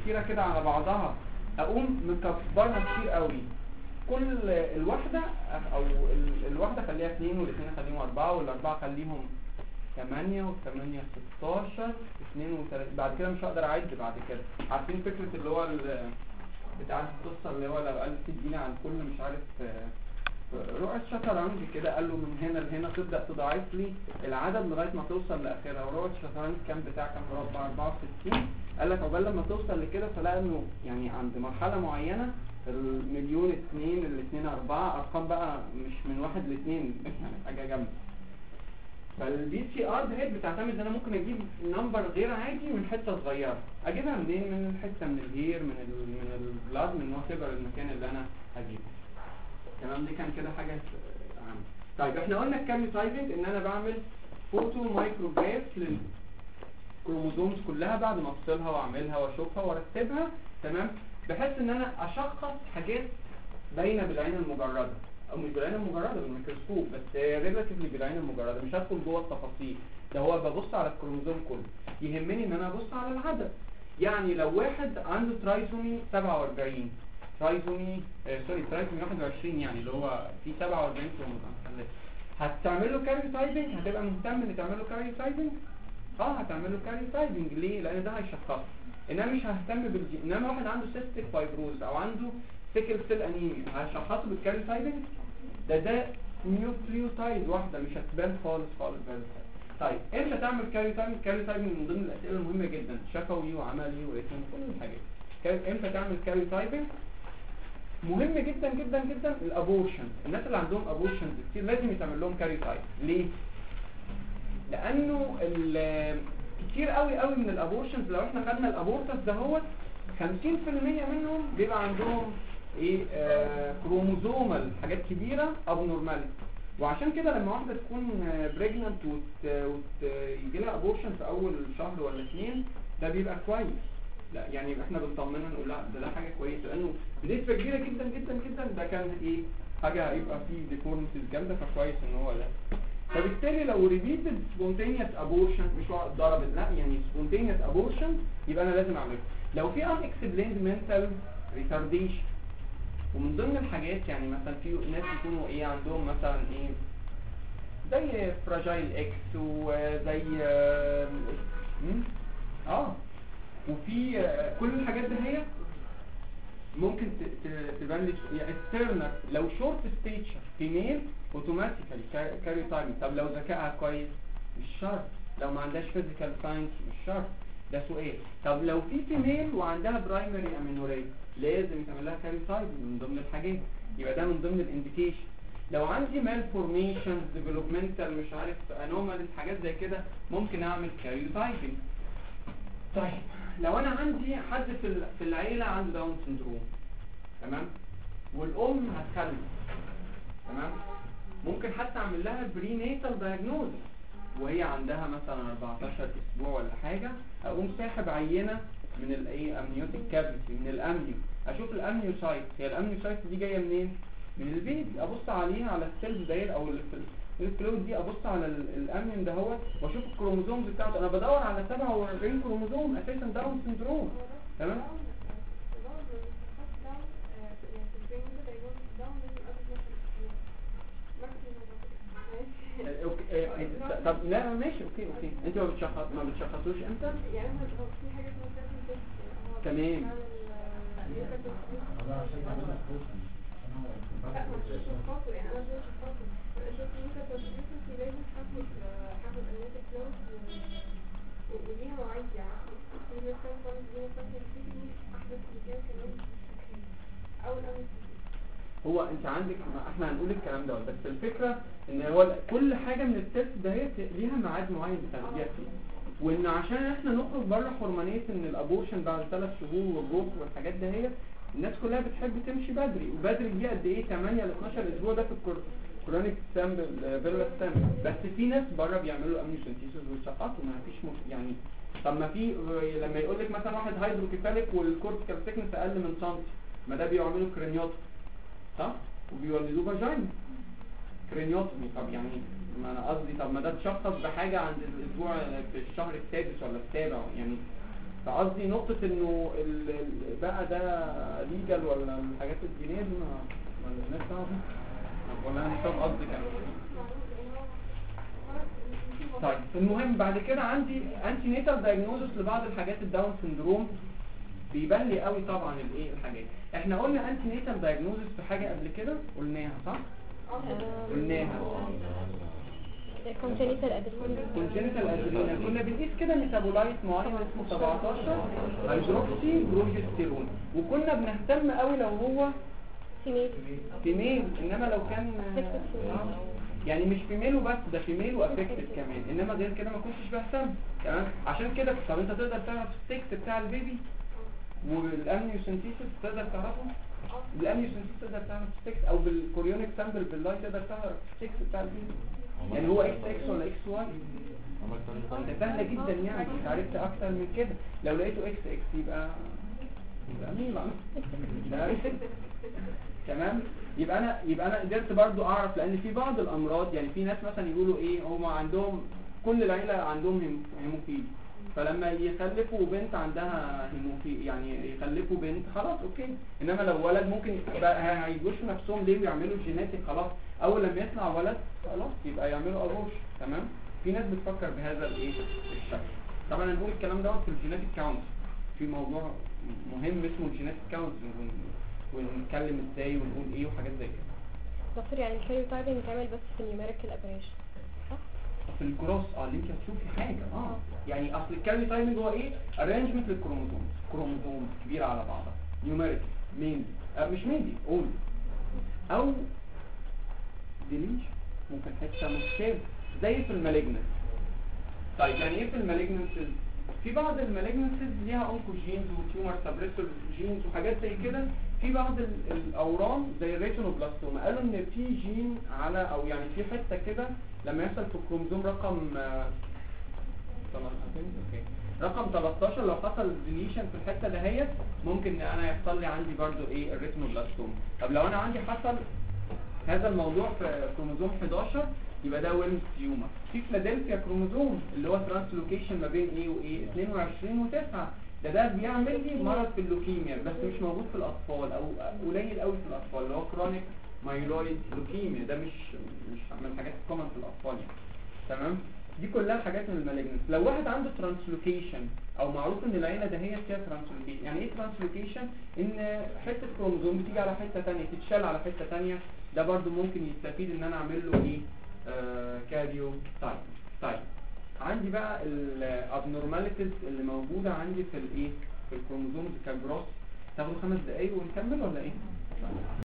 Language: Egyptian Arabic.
كتيره كده على بعضها اقوم مكبرها كتير قوي كل الواحده او ال- الواحده خليها اثنين والاثنين خليهم اربعه والاربعه خليهم 8 و8 16 2 و3 بعد كده مش هقدر اعد بعد كده عارفين فكره اللي هو ال- بتاع القصه اللي هو لو قال تديني عن كل مش عارف آه، رقعة شطرنج كده قال له من هنا لهنا تبدأ تضاعف لي العدد لغاية ما توصل لآخرها ورقعة شطرنج كان بتاع كام مربع 64 قال لك عقبال لما توصل لكده فلقى انه يعني عند مرحلة معينة المليون اتنين الاتنين اربعة ارقام بقى مش من واحد لاتنين يعني حاجة جامدة فالبي سي ار ديت بتعتمد ان انا ممكن اجيب نمبر غير عادي من حته صغيره اجيبها منين من الحته من الهير من ال من البلاد من وات المكان اللي انا هجيبه تمام دي كان كده حاجه عامه طيب احنا قلنا الكاميو تايبنج ان انا بعمل فوتو مايكروجراف للكروموزومز كلها بعد ما افصلها واعملها واشوفها وارتبها تمام بحيث ان انا اشخص حاجات باينه بالعين المجرده او مش بالعين المجرده بالميكروسكوب بس ريلاتيفلي بالعين المجرده مش هدخل جوه التفاصيل ده هو ببص على الكروموزوم كله يهمني ان انا ابص على العدد يعني لو واحد عنده ترايسومي 47 ترايسومي آه سوري ترايسومي 21 يعني اللي هو في 47 كروموزوم هتعمل له كاري تايبنج هتبقى مهتم ان تعمل له كاري تايبنج اه هتعمل له كاري تايبنج ليه لان ده هيشخصه انما مش ههتم بالجي انما واحد عنده سيستيك فايبروز او عنده سيكل سيل انيميا هشخصه بالكاري تايبنج ده ده نيوكليوتايد واحده مش هتبان خالص خالص بال طيب امتى تعمل كاري تايبنج كاري تايبنج من ضمن الاسئله المهمه جدا شفوي وعملي وريتم كل الحاجات كاري- امتى تعمل كاري تايبنج مهم جدا جدا جدا الابورشن الناس اللي عندهم ابورشن كتير لازم يتعمل لهم كاري تايب ليه لانه ال- كتير قوي قوي من الابورشنز لو احنا خدنا الابورتس دهوت 50% منهم بيبقى عندهم ايه آه كروموزومال حاجات كبيره ابنورماليتي وعشان كده لما واحده تكون بريجننت وت... وت... يجي لها ابورشن في اول شهر ولا اثنين ده بيبقى كويس لا يعني احنا بنطمنها نقول لا ده ده حاجه كويسه لانه بنسبه كبيره جدا جدا جدا ده كان ايه حاجه هيبقى فيه ديفورميتيز جامده فكويس ان هو ده فبالتالي لو ريبيتد سبونتينيوس ابورشن مش هو ضربت لا يعني سبونتينيوس ابورشن يبقى انا لازم اعمله لو في ان اكسبليند منتال ريتارديشن ومن ضمن الحاجات يعني مثلا في ناس يكونوا ايه عندهم مثلا ايه زي فراجايل اكس وزي آه، مم؟ اه وفي آه، كل الحاجات دي هي ممكن ت- ت- تبان لي يعني الترنر لو شورت ستيتشر فيميل اوتوماتيكالي كاري تايم طب لو ذكائها كويس مش شرط لو ما عندهاش فيزيكال ساينس مش شرط ده سؤال طب لو في فيميل وعندها برايمري امينوريا لازم يتعمل لها كاري تايم من ضمن الحاجات يبقى ده من ضمن الانديكيشن لو عندي مال فورميشن ديفلوبمنتال مش عارف انوماليز حاجات زي كده ممكن اعمل كاري تايبنج طيب لو انا عندي حد في ال- في العيله عنده داون سندروم تمام والام هتخلف تمام ممكن حتى اعمل لها بري نيتال دايجنوز وهي عندها مثلا 14 اسبوع ولا حاجه اقوم ساحب عينه من الايه امنيوتيك كافيتي من الامنيو اشوف الامنيوسايت هي الامنيوسايت دي جايه منين من البيبي ابص عليها على السيلز داير او ال- الفلويد دي ابص على ال- الامنيون ده هو واشوف الكروموزومز بتاعته انا بدور على 47 كروموزوم اساسا داون سندروم تمام آه، اوكي آه، آه، طب لا ماشي اوكي اوكي انت ما بتشخص ما بتشخصوش امتى تمام وليها مواعيد يعني في مثلا خالص زي مثلا في احدث مكان كمان او الامن هو انت عندك ما احنا هنقول الكلام ده بس الفكره ان هو كل حاجه من التست دهيت ليها ميعاد معين بتاخديها فيه وان عشان احنا نخرج بره حرمانيه ان الابورشن بعد ثلاث شهور والجوف والحاجات دهيت الناس كلها بتحب تمشي بدري وبدري دي قد ايه 8 ل 12 اسبوع ده في الكور كرونيك سامبل فيلا سامبل بس في ناس بره بيعملوا امنيوسنتيسيس ويسقطوا ما فيش مف... يعني طب ما في لما يقول لك مثلا واحد هيدروكيفاليك والكورتيكال سيكنس اقل من سنتي ما ده بيعملوا كرينيوتومي صح وبيولدوه فاجين كرينيوتومي طب يعني ما انا قصدي طب ما ده اتشخص بحاجه عند الاسبوع في الشهر السادس ولا السابع يعني فقصدي نقطة انه ال- ال- بقى ده ليجل ولا الحاجات الدينية دي ما ما الناس تعرف ولا انا مش فاهم قصدي كده طيب المهم بعد كده عندي انتي نيتال دايجنوزس لبعض الحاجات الداون سندروم بيبان لي قوي طبعا الايه الحاجات احنا قلنا انتي نيتال دايجنوزس في حاجه قبل كده قلناها صح قلناها كونجنيتال ادرينال كونجنتال ادرينال كنا بنقيس كده ميتابولايت معين اسمه 17 هيدروكسي بروجستيرون وكنا بنهتم قوي لو هو فيميل فيميل انما لو كان يعني مش فيميل وبس ده فيميل وافكتد كمان انما غير كده ما كنتش بهتم تمام عشان كده طب انت تقدر تعرف السكس بتاع البيبي والامنيوسنتيسيس تقدر تعرفه بالامنيوسنتيسيس تقدر تعرف السكس او بالكوريونيك سامبل باللاي تقدر تعرف السكس بتاع البيبي يعني هو اكس اكس ولا اكس واي ده سهله جدا يعني انت عرفت اكتر من كده لو لقيته اكس اكس يبقى يبقى مين بقى ده تمام يبقى انا يبقى انا قدرت برضو اعرف لان في بعض الامراض يعني في ناس مثلا يقولوا ايه هم عندهم كل العيله عندهم هيم- هيموفيل فلما يخلفوا بنت عندها هيموفيل يعني يخلفوا بنت خلاص اوكي انما لو ولد ممكن يبقى هيجوشوا نفسهم ليه ويعملوا جيناتيك خلاص اول لما يطلع ولد خلاص يبقى يعملوا ابوش تمام في ناس بتفكر بهذا الايه الشكل طبعا انا بقول الكلام دوت في الجيناتيك كاونت في موضوع مهم اسمه الجيناتيك كاونت ونتكلم ازاي ونقول ايه وحاجات زي كده دكتور يعني الكاريو تايبنج بيتعمل بس في النيوميريكال ابريشن صح؟ في الجروس اه اللي انت هتشوفي حاجه اه يعني اصل الكاري تايمنج هو ايه ارينجمنت للكروموزوم كروموزوم كبيره على بعضها نيوميريك مين آه مش مين اول او ديليش ممكن حته مش شيب زي في المالجنس طيب يعني ايه في المالجنسز في بعض المالجنسز ليها اونكوجينز وتيومر سبريسور جينز وحاجات زي كده في بعض ال- الاورام زي الريتينوبلاستوما قالوا ان في جين على او يعني في حته كده لما يحصل في الكروموزوم رقم آه، طلع- أوكي. رقم 13 لو حصل ديليشن في الحته دهيت ممكن انا يحصل لي عندي برضو ايه الريتينوبلاستوما طب لو انا عندي حصل هذا الموضوع في كروموزوم 11 يبقى ده ويلمز تيومر في فيلادلفيا كروموزوم اللي هو ترانسلوكيشن ما بين ايه وايه 22 و9 ده ده بيعمل لي مرض في اللوكيميا بس مش موجود في الاطفال او قليل قوي في الاطفال اللي هو كرونيك مايلويد لوكيميا ده مش مش من الحاجات الكومن في الاطفال يعني تمام دي كلها حاجات من المالجنس لو واحد عنده ترانسلوكيشن او معروف ان العيله ده هي فيها ترانسلوكيشن يعني ايه ترانسلوكيشن ان حته كروموزوم بتيجي على حته ثانيه تتشال على حته ثانيه ده برضو ممكن يستفيد ان انا اعمل له ايه آه كاريو طيب طيب عندي بقى الابنورماليتيز اللي موجوده عندي في الايه في الكروموزومز كجروس تاخد خمس دقايق ونكمل ولا ايه